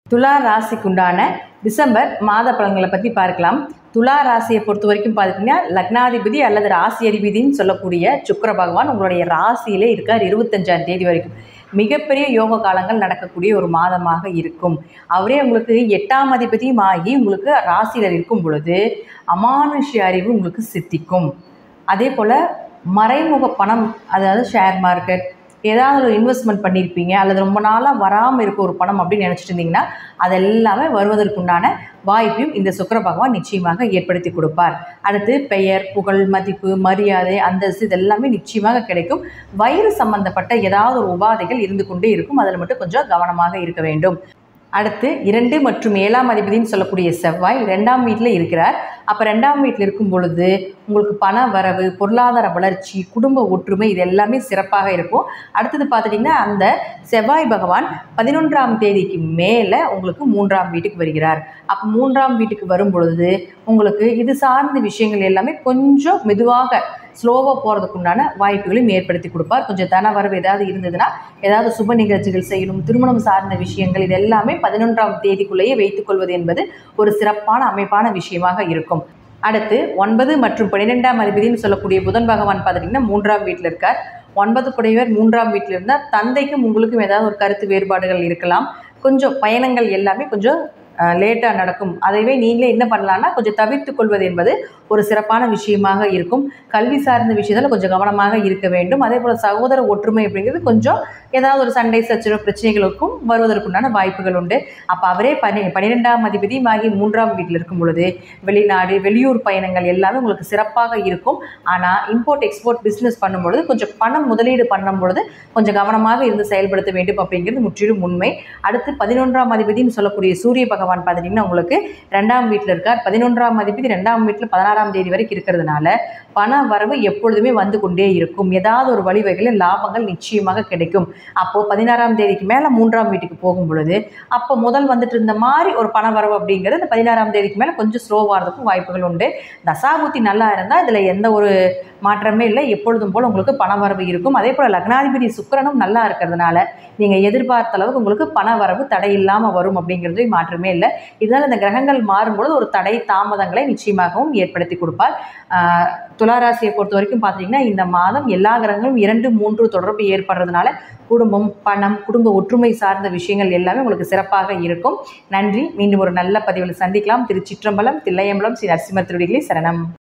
துலா ராசிக்குண்டான டிசம்பர் மாத பலன்களை பற்றி பார்க்கலாம் துலா ராசியை பொறுத்த வரைக்கும் பார்த்தீங்கன்னா லக்னாதிபதி அல்லது ராசி அதிபதின்னு சொல்லக்கூடிய சுக்கிர பகவான் உங்களுடைய ராசியிலே இருக்கார் இருபத்தஞ்சாம் தேதி வரைக்கும் மிகப்பெரிய யோக காலங்கள் நடக்கக்கூடிய ஒரு மாதமாக இருக்கும் அவரே உங்களுக்கு எட்டாம் அதிபதியும் ஆகி உங்களுக்கு ராசியில் இருக்கும் பொழுது அமானுஷ்ய அறிவு உங்களுக்கு சித்திக்கும் அதே போல் மறைமுக பணம் அதாவது ஷேர் மார்க்கெட் ஏதாவது ஒரு இன்வெஸ்ட்மெண்ட் பண்ணியிருப்பீங்க அல்லது ரொம்ப நாளாக வராமல் இருக்க ஒரு பணம் அப்படின்னு நினச்சிட்டு இருந்தீங்கன்னா அதெல்லாமே வருவதற்குண்டான வாய்ப்பையும் இந்த சுக்கிர பகவான் நிச்சயமாக ஏற்படுத்தி கொடுப்பார் அடுத்து பெயர் புகழ் மதிப்பு மரியாதை அந்தஸ்து இதெல்லாமே நிச்சயமாக கிடைக்கும் வயிறு சம்பந்தப்பட்ட ஏதாவது ஒரு உபாதைகள் இருந்து கொண்டே இருக்கும் அதில் மட்டும் கொஞ்சம் கவனமாக இருக்க வேண்டும் அடுத்து இரண்டு மற்றும் ஏழாம் அதிபதினு சொல்லக்கூடிய செவ்வாய் ரெண்டாம் வீட்டில் இருக்கிறார் அப்போ ரெண்டாம் வீட்டில் இருக்கும் பொழுது உங்களுக்கு பண வரவு பொருளாதார வளர்ச்சி குடும்ப ஒற்றுமை இது எல்லாமே சிறப்பாக இருக்கும் அடுத்தது பார்த்துட்டிங்கன்னா அந்த செவ்வாய் பகவான் பதினொன்றாம் தேதிக்கு மேலே உங்களுக்கு மூன்றாம் வீட்டுக்கு வருகிறார் அப்போ மூன்றாம் வீட்டுக்கு வரும் பொழுது உங்களுக்கு இது சார்ந்த விஷயங்கள் எல்லாமே கொஞ்சம் மெதுவாக ஸ்லோவாக போகிறதுக்கு உண்டான வாய்ப்புகளையும் ஏற்படுத்தி கொடுப்பார் கொஞ்சம் தன வரவு ஏதாவது இருந்ததுன்னா ஏதாவது சுப நிகழ்ச்சிகள் செய்யணும் திருமணம் சார்ந்த விஷயங்கள் இது எல்லாமே பதினொன்றாம் தேதிக்குள்ளேயே வைத்துக்கொள்வது என்பது ஒரு சிறப்பான அமைப்பான விஷயமாக இருக்கும் அடுத்து ஒன்பது மற்றும் பன்னிரெண்டாம் அதிபதினு சொல்லக்கூடிய புதன் பகவான் பார்த்துட்டிங்கன்னா மூன்றாம் வீட்டில் இருக்கார் ஒன்பது குடையவர் மூன்றாம் வீட்டில் இருந்தால் தந்தைக்கும் உங்களுக்கும் ஏதாவது ஒரு கருத்து வேறுபாடுகள் இருக்கலாம் கொஞ்சம் பயணங்கள் எல்லாமே கொஞ்சம் லேட்டாக நடக்கும் அதைவே நீங்களே என்ன பண்ணலான்னா கொஞ்சம் தவிர்த்து கொள்வது என்பது ஒரு சிறப்பான விஷயமாக இருக்கும் கல்வி சார்ந்த விஷயத்தில் கொஞ்சம் கவனமாக இருக்க வேண்டும் அதே போல் சகோதர ஒற்றுமை அப்படிங்கிறது கொஞ்சம் ஏதாவது ஒரு சண்டை சச்சரவு பிரச்சனைகளுக்கும் வருவதற்குண்டான வாய்ப்புகள் உண்டு அப்போ அவரே பனி பன்னிரெண்டாம் அதிபதி ஆகி மூன்றாம் வீட்டில் இருக்கும் பொழுது வெளிநாடு வெளியூர் பயணங்கள் எல்லாமே உங்களுக்கு சிறப்பாக இருக்கும் ஆனால் இம்போர்ட் எக்ஸ்போர்ட் பிஸ்னஸ் பண்ணும்பொழுது கொஞ்சம் பணம் முதலீடு பண்ணும் பொழுது கொஞ்சம் கவனமாக இருந்து செயல்படுத்த வேண்டும் அப்படிங்கிறது முற்றிலும் உண்மை அடுத்து பதினொன்றாம் அதிபதினு சொல்லக்கூடிய சூரிய பகவான் பார்த்துட்டிங்கன்னா உங்களுக்கு ரெண்டாம் வீட்டில் இருக்கார் பதினொன்றாம் அதிபதி ரெண்டாம் வீட்டில் பதினாறாம் தேதி வரைக்கும் இருக்கிறதுனால பண வரவு எப்பொழுதுமே வந்து கொண்டே இருக்கும் ஏதாவது ஒரு வழிவகையில் லாபங்கள் நிச்சயமாக கிடைக்கும் அப்போது பதினாறாம் தேதிக்கு மேலே மூன்றாம் வீட்டுக்கு போகும் பொழுது அப்போ முதல் வந்துட்டு இருந்த மாதிரி ஒரு பண வரவு அப்படிங்கிறது இந்த பதினாறாம் தேதிக்கு மேலே கொஞ்சம் ஸ்லோவாகிறதுக்கும் வாய்ப்புகள் உண்டு தசாபுத்தி நல்லா இருந்தால் இதில் எந்த ஒரு மாற்றமே இல்லை எப்பொழுதும் போல் உங்களுக்கு பண வரவு இருக்கும் அதே போல் லக்னாதிபதி சுக்கரனும் நல்லா இருக்கிறதுனால நீங்கள் எதிர்பார்த்த அளவுக்கு உங்களுக்கு பண வரவு தடை இல்லாமல் வரும் அப்படிங்கிறது மாற்றமே இல்லை இதனால் இந்த கிரகங்கள் மாறும்பொழுது ஒரு தடை தாமதங்களை நிச்சயமாகவும் ஏற்படுத்தி கொடுப்பார் துளாராசியை பொறுத்த வரைக்கும் பார்த்தீங்கன்னா இந்த மாதம் எல்லா கிரகங்களும் இரண்டு மூன்று தொடர்பு ஏற்படுறதுனால குடும்பம் பணம் குடும்ப ஒற்றுமை சார்ந்த விஷயங்கள் எல்லாமே உங்களுக்கு சிறப்பாக இருக்கும் நன்றி மீண்டும் ஒரு நல்ல பதிவில் சந்திக்கலாம் திருச்சிற்றம்பலம் தில்லையம்பலம் ஸ்ரீ நரசிம்ம திருடிகளே சரணம்